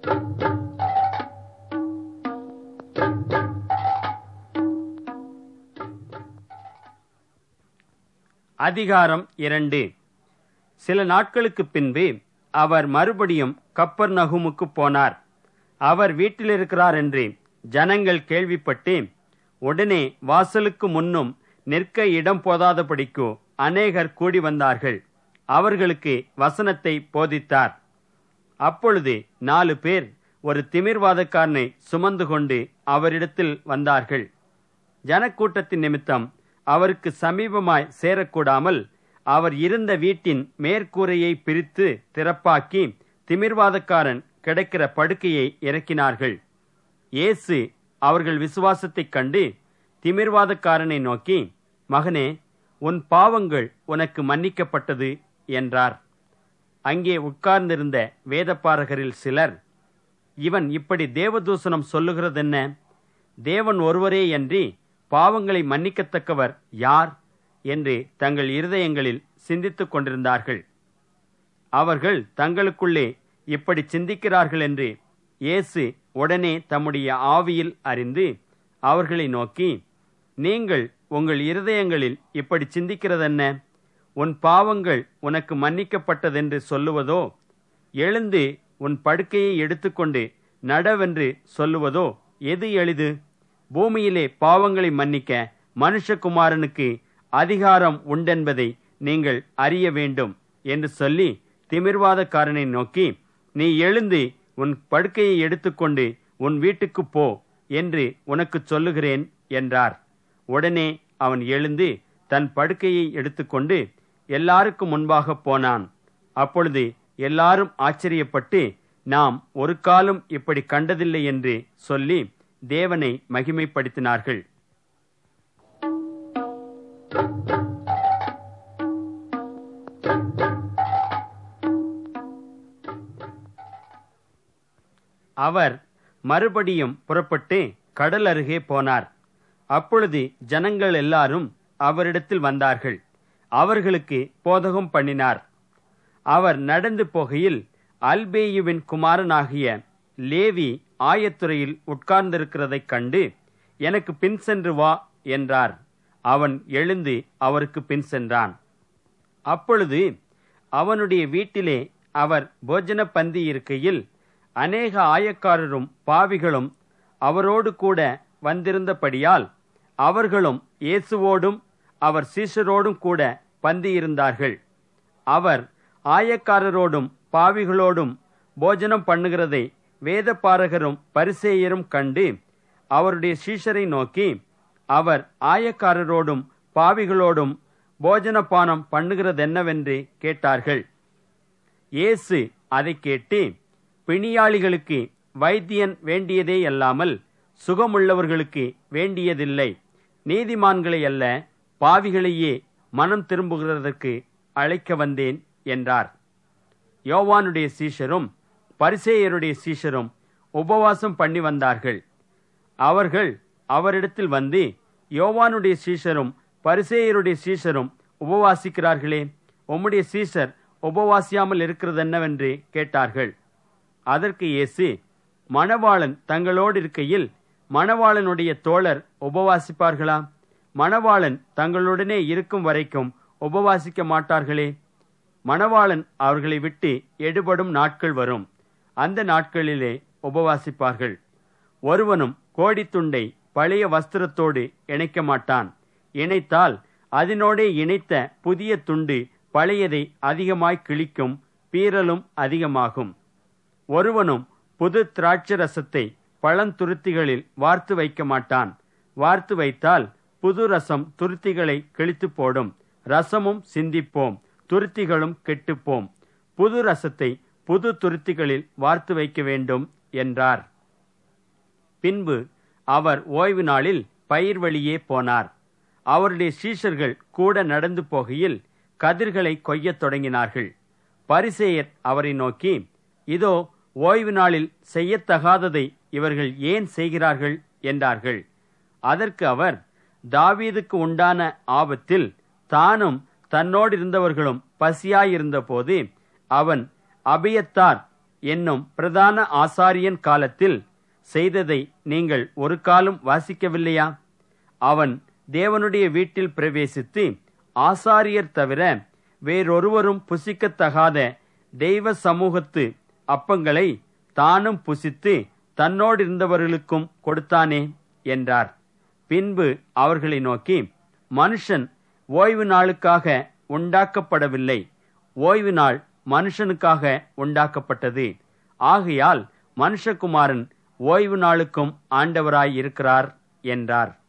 அதிகாரம் இரண்டு சில நாட்களுக்கு பின்பு அவர் மறுபடியும் கப்பர் நகுமுக்கு போனார் அவர் வீட்டில் இருக்கிறார் என்று ஜனங்கள் கேள்விப்பட்டு உடனே வாசலுக்கு முன்னும் நிற்க இடம் போதாதபடிக்கு அநேகர் கூடி வந்தார்கள் அவர்களுக்கு வசனத்தை போதித்தார் அப்பொழுது நாலு பேர் ஒரு திமிர்வாதக்காரனை சுமந்து கொண்டு அவரிடத்தில் வந்தார்கள் ஜனக்கூட்டத்தின் நிமித்தம் அவருக்கு சமீபமாய் சேரக்கூடாமல் அவர் இருந்த வீட்டின் மேற்கூரையை பிரித்து திறப்பாக்கி திமிர்வாதக்காரன் கிடைக்கிற படுக்கையை இறக்கினார்கள் இயேசு அவர்கள் விசுவாசத்தைக் கண்டு திமிர்வாதக்காரனை நோக்கி மகனே உன் பாவங்கள் உனக்கு மன்னிக்கப்பட்டது என்றார் அங்கே உட்கார்ந்திருந்த வேதப்பாரகரில் சிலர் இவன் இப்படி தேவதூசணம் சொல்லுகிறதென்ன தேவன் ஒருவரே அன்றி பாவங்களை மன்னிக்கத்தக்கவர் யார் என்று தங்கள் இருதயங்களில் சிந்தித்துக் கொண்டிருந்தார்கள் அவர்கள் தங்களுக்குள்ளே இப்படி சிந்திக்கிறார்கள் என்று இயேசு உடனே தம்முடைய ஆவியில் அறிந்து அவர்களை நோக்கி நீங்கள் உங்கள் இருதயங்களில் இப்படி சிந்திக்கிறதென்ன உன் பாவங்கள் உனக்கு மன்னிக்கப்பட்டதென்று சொல்லுவதோ எழுந்து உன் படுக்கையை எடுத்துக்கொண்டு நடவென்று சொல்லுவதோ எது எளிது பூமியிலே பாவங்களை மன்னிக்க மனுஷகுமாரனுக்கு அதிகாரம் உண்டென்பதை நீங்கள் அறிய வேண்டும் என்று சொல்லி திமிர்வாதக்காரனை நோக்கி நீ எழுந்து உன் படுக்கையை எடுத்துக்கொண்டு உன் வீட்டுக்கு போ என்று உனக்குச் சொல்லுகிறேன் என்றார் உடனே அவன் எழுந்து தன் படுக்கையை எடுத்துக்கொண்டு எல்லாருக்கும் முன்பாக போனான் அப்பொழுது எல்லாரும் ஆச்சரியப்பட்டு நாம் ஒரு காலம் இப்படி கண்டதில்லை என்று சொல்லி தேவனை மகிமைப்படுத்தினார்கள் அவர் மறுபடியும் புறப்பட்டு கடல் அருகே போனார் அப்பொழுது ஜனங்கள் எல்லாரும் அவரிடத்தில் வந்தார்கள் அவர்களுக்கு போதகம் பண்ணினார் அவர் நடந்து போகையில் அல்பேயுவின் குமாரனாகிய லேவி ஆயத்துறையில் உட்கார்ந்திருக்கிறதைக் கண்டு எனக்கு பின் சென்று வா என்றார் அவன் எழுந்து அவருக்கு பின் சென்றான் அப்பொழுது அவனுடைய வீட்டிலே அவர் போஜன பந்தி இருக்கையில் அநேக ஆயக்காரரும் பாவிகளும் அவரோடு கூட வந்திருந்தபடியால் அவர்களும் இயேசுவோடும் அவர் சீஷரோடும் கூட பந்தியிருந்தார்கள் அவர் ஆயக்காரரோடும் பாவிகளோடும் போஜனம் பண்ணுகிறதை வேதபாரகரும் பரிசேயரும் கண்டு அவருடைய சீஷரை நோக்கி அவர் ஆயக்காரரோடும் பாவிகளோடும் போஜனபானம் பண்ணுகிறதென்னவென்று கேட்டார்கள் இயேசு அதை கேட்டு பிணியாளிகளுக்கு வைத்தியன் வேண்டியதே அல்லாமல் சுகமுள்ளவர்களுக்கு வேண்டியதில்லை நீதிமான்களை அல்ல பாவிகளையே மனம் திரும்புகிறதற்கு அழைக்க வந்தேன் என்றார் யோவானுடைய சீஷரும் பரிசேயருடைய சீஷரும் உபவாசம் பண்ணி வந்தார்கள் அவர்கள் அவரிடத்தில் வந்து யோவானுடைய சீஷரும் பரிசேயருடைய சீஷரும் உபவாசிக்கிறார்களே உம்முடைய சீஷர் உபவாசியாமல் இருக்கிறதென்னவென்று கேட்டார்கள் அதற்கு இயேசு மணவாளன் தங்களோடு இருக்கையில் மணவாளனுடைய தோழர் உபவாசிப்பார்களா மணவாளன் தங்களுடனே இருக்கும் வரைக்கும் உபவாசிக்க மாட்டார்களே மணவாளன் அவர்களை விட்டு எடுபடும் நாட்கள் வரும் அந்த நாட்களிலே உபவாசிப்பார்கள் ஒருவனும் கோடித்துண்டை பழைய வஸ்திரத்தோடு இணைக்க மாட்டான் இணைத்தால் அதனோடே இணைத்த புதிய துண்டு பழையதை அதிகமாய் கிழிக்கும் பீறலும் அதிகமாகும் ஒருவனும் புது திராட்சரசத்தை பழந்துருத்திகளில் வார்த்து வைக்க மாட்டான் வார்த்து வைத்தால் புது ரசம் துருத்திகளை கிழித்து போடும் ரசமும் சிந்திப்போம் துருத்திகளும் கெட்டுப்போம் புது ரசத்தை புது துருத்திகளில் வார்த்து வைக்க வேண்டும் என்றார் பின்பு அவர் ஓய்வு நாளில் பயிர் வழியே போனார் அவருடைய சீஷர்கள் கூட நடந்து போகையில் கதிர்களை கொய்யத் தொடங்கினார்கள் பரிசேயர் அவரை நோக்கி இதோ ஓய்வு நாளில் செய்யத்தகாததை இவர்கள் ஏன் செய்கிறார்கள் என்றார்கள் அதற்கு அவர் தாவீதுக்கு உண்டான ஆபத்தில் தானும் தன்னோடு இருந்தவர்களும் பசியாயிருந்த போது அவன் அபியத்தார் என்னும் பிரதான ஆசாரியன் காலத்தில் செய்ததை நீங்கள் ஒரு காலம் வாசிக்கவில்லையா அவன் தேவனுடைய வீட்டில் பிரவேசித்து ஆசாரியர் தவிர வேறொருவரும் புசிக்கத்தகாத தெய்வ சமூகத்து அப்பங்களை தானும் புசித்து தன்னோடு இருந்தவர்களுக்கும் கொடுத்தானே என்றார் பின்பு அவர்களை நோக்கி மனுஷன் ஓய்வு நாளுக்காக உண்டாக்கப்படவில்லை ஓய்வு நாள் மனுஷனுக்காக உண்டாக்கப்பட்டது ஆகையால் மனுஷகுமாரன் ஓய்வு நாளுக்கும் ஆண்டவராய் இருக்கிறார் என்றார்